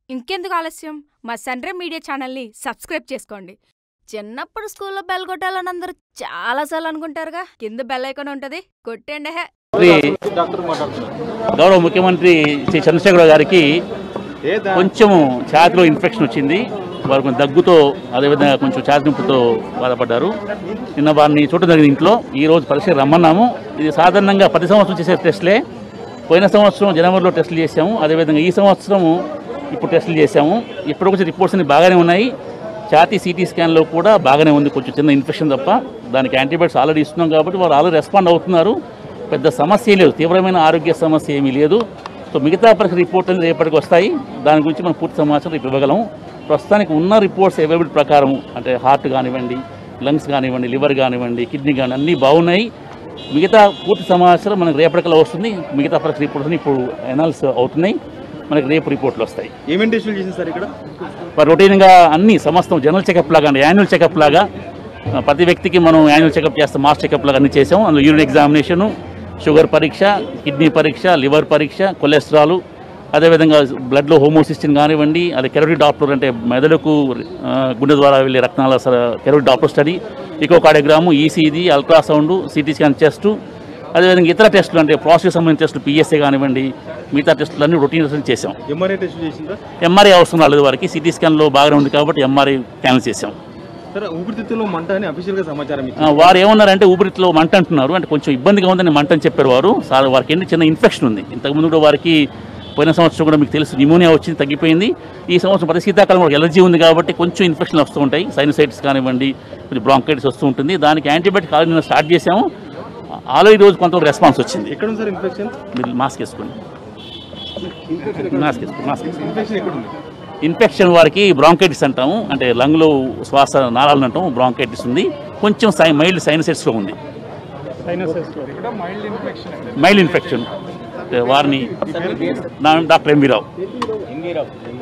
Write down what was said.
ఇంకెందుకు ఆలస్యం మా సన్రే మీడియా ఛానల్ని సబ్స్క్రైబ్ చేసుకోండి చిన్నప్పుడు స్కూల్లో బెల్ కొట్టాలని అందరూ చాలాసార్లు అనుకుంటారుగా కింద బెల్ ఐకాన్ ఉంటుంది కొట్టండి హే శ్రీ గౌరవ ముఖ్యమంత్రి శ్రీ చంద్రశేఖర గారికి కొంచెం ఛాతిలో ఇన్ఫెక్షన్ వచ్చింది వారు కొంచెం దగ్గుతో అదేవిధంగా కొంచెం ఛాతి నొప్పితో బాధపడ్డారు నిన్న వారిని చూడటం జరిగింది ఇంట్లో ఈ రోజు పరీక్ష రమ్మన్నాము ఇది సాధారణంగా ప్రతి సంవత్సరం చేసే టెస్టులే పోయిన సంవత్సరం జనవరిలో టెస్టులు చేసాము అదేవిధంగా ఈ సంవత్సరం ఇప్పుడు టెస్టులు చేసాము ఇప్పుడు వచ్చే రిపోర్ట్స్ అన్ని బాగానే ఉన్నాయి ఛాతీ సిటీ స్కాన్లో కూడా బాగానే ఉంది కొంచెం చిన్న ఇన్ఫెక్షన్ తప్ప దానికి యాంటీబయాటిక్స్ ఆల్రెడీ ఇస్తున్నాం కాబట్టి వారు ఆల్రెడీ రెస్పాండ్ అవుతున్నారు పెద్ద సమస్య ఏం లేదు తీవ్రమైన ఆరోగ్య సమస్య ఏమీ లేదు సో మిగతా పరీక్ష రిపోర్ట్ అనేది రేపటికి వస్తాయి దాని గురించి మనం పూర్తి సమాచారం రేపు ఇవ్వగలం ప్రస్తుతానికి ఉన్న రిపోర్ట్స్ అవైలబిలిటీ ప్రకారం అంటే హార్ట్ కానివ్వండి లంగ్స్ కానివ్వండి లివర్ కానివ్వండి కిడ్నీ కానీ అన్నీ బాగున్నాయి మిగతా పూర్తి సమాచారం మనకు రేపటికల్లా వస్తుంది మిగతా పరీక్ష రిపోర్ట్స్ అన్ని ఇప్పుడు అనాలిసిస్ అవుతున్నాయి మనకి రేపు రిపోర్ట్లు వస్తాయి ఏమేమి టెస్టులు చేసింది సార్ ఇక్కడ మరి రొటీన్గా అన్ని సమస్తం జనరల్ చెకప్ లాగా అంటే యాన్యువల్ చెకప్ లాగా ఆ, ప్రతి వ్యక్తికి మనం యాన్యువల్ చెకప్ చేస్తాం మాస్ చెకప్ లాగా అన్ని చేసాం అందులో యూరిన్ ఎగ్జామినేషను షుగర్ పరీక్ష కిడ్నీ పరీక్ష లివర్ పరీక్ష కొలెస్ట్రాల్ అదేవిధంగా బ్లడ్లో హోమోసిస్టిన్ కానివ్వండి అదే కెరోటిక్ డాప్లర్ అంటే మెదడుకు ఆ, గుండె ద్వారా వెళ్ళే రక్తాల carotid doppler study echocardiogram ECG ultrasound CT scan test అదేవిధంగా ఇతర టెస్టులు అంటే ప్రాసెస్ సంబంధించిన టెస్టులు పిఎస్ఏ కానివ్వండి మిగతా టెస్టులు అన్ని రొటీన్ టెస్టులు చేసాం ఎంఆర్ఐ టెస్టులు చేసిందా ఎంఆర్ఐ అవసరం రాలేదు వారికి సిటీ స్కాన్లో బాగానే ఉంది కాబట్టి ఎంఆర్ఐ క్యాన్సిల్ చేసాం సరే ఊపిరితిత్తుల్లో మంట అని అఫీషియల్ గా సమాచారం ఆ, ఇచ్చింది వారు ఏమన్నారంటే ఊపిరితిత్తులో మంట అంటున్నారు అంటే కొంచెం ఇబ్బందిగా ఉందని మంట అని చెప్పారు వారు సార్ వారికి ఏంటి చిన్న ఇన్ఫెక్షన్ ఉంది ఇంతకుముందు కూడా వారికి పోయిన సంవత్సరం కూడా మీకు తెలుసు న్యూమోనియా వచ్చింది తగ్గిపోయింది ఈ సంవత్సరం ప్రతి శీతాకాలం కూడా ఎలర్జీ ఉంది కాబట్టి కొంచెం ఇన్ఫెక్షన్ వస్తూ ఉంటాయి సైనసైటిస్ కానివ్వండి కొంచెం బ్రాంకైటిస్ వస్తూ ఉంటుంది దానికి యాంటీబయాటిక్ ఆల్రెడీ నిన్న స్టార్ట్ చేసాము ఆల్రెడీ రోజు కొంత రెస్పాన్స్ వచ్చింది ఎక్కడ ఉంది సార్ ఇన్ఫెక్షన్ మీరు మాస్క్ వేసుకోండి మాస్క్ వేసుకోండి మాస్క్ వేసుకోండి ఇన్ఫెక్షన్ ఎక్కడ ఉంది ఇన్ఫెక్షన్ వారికి బ్రాంకైటిస్ అంటాము అంటే లంగ్లో శ్వాస నాళాలను అంటాము బ్రాంకైటిస్ ఉంది కొంచెం సై మైల్డ్ సైనసైట్స్లో ఉంది మైల్డ్ ఇన్ఫెక్షన్ అంటే వారిని నా డాక్టర్ ఎంవీరావు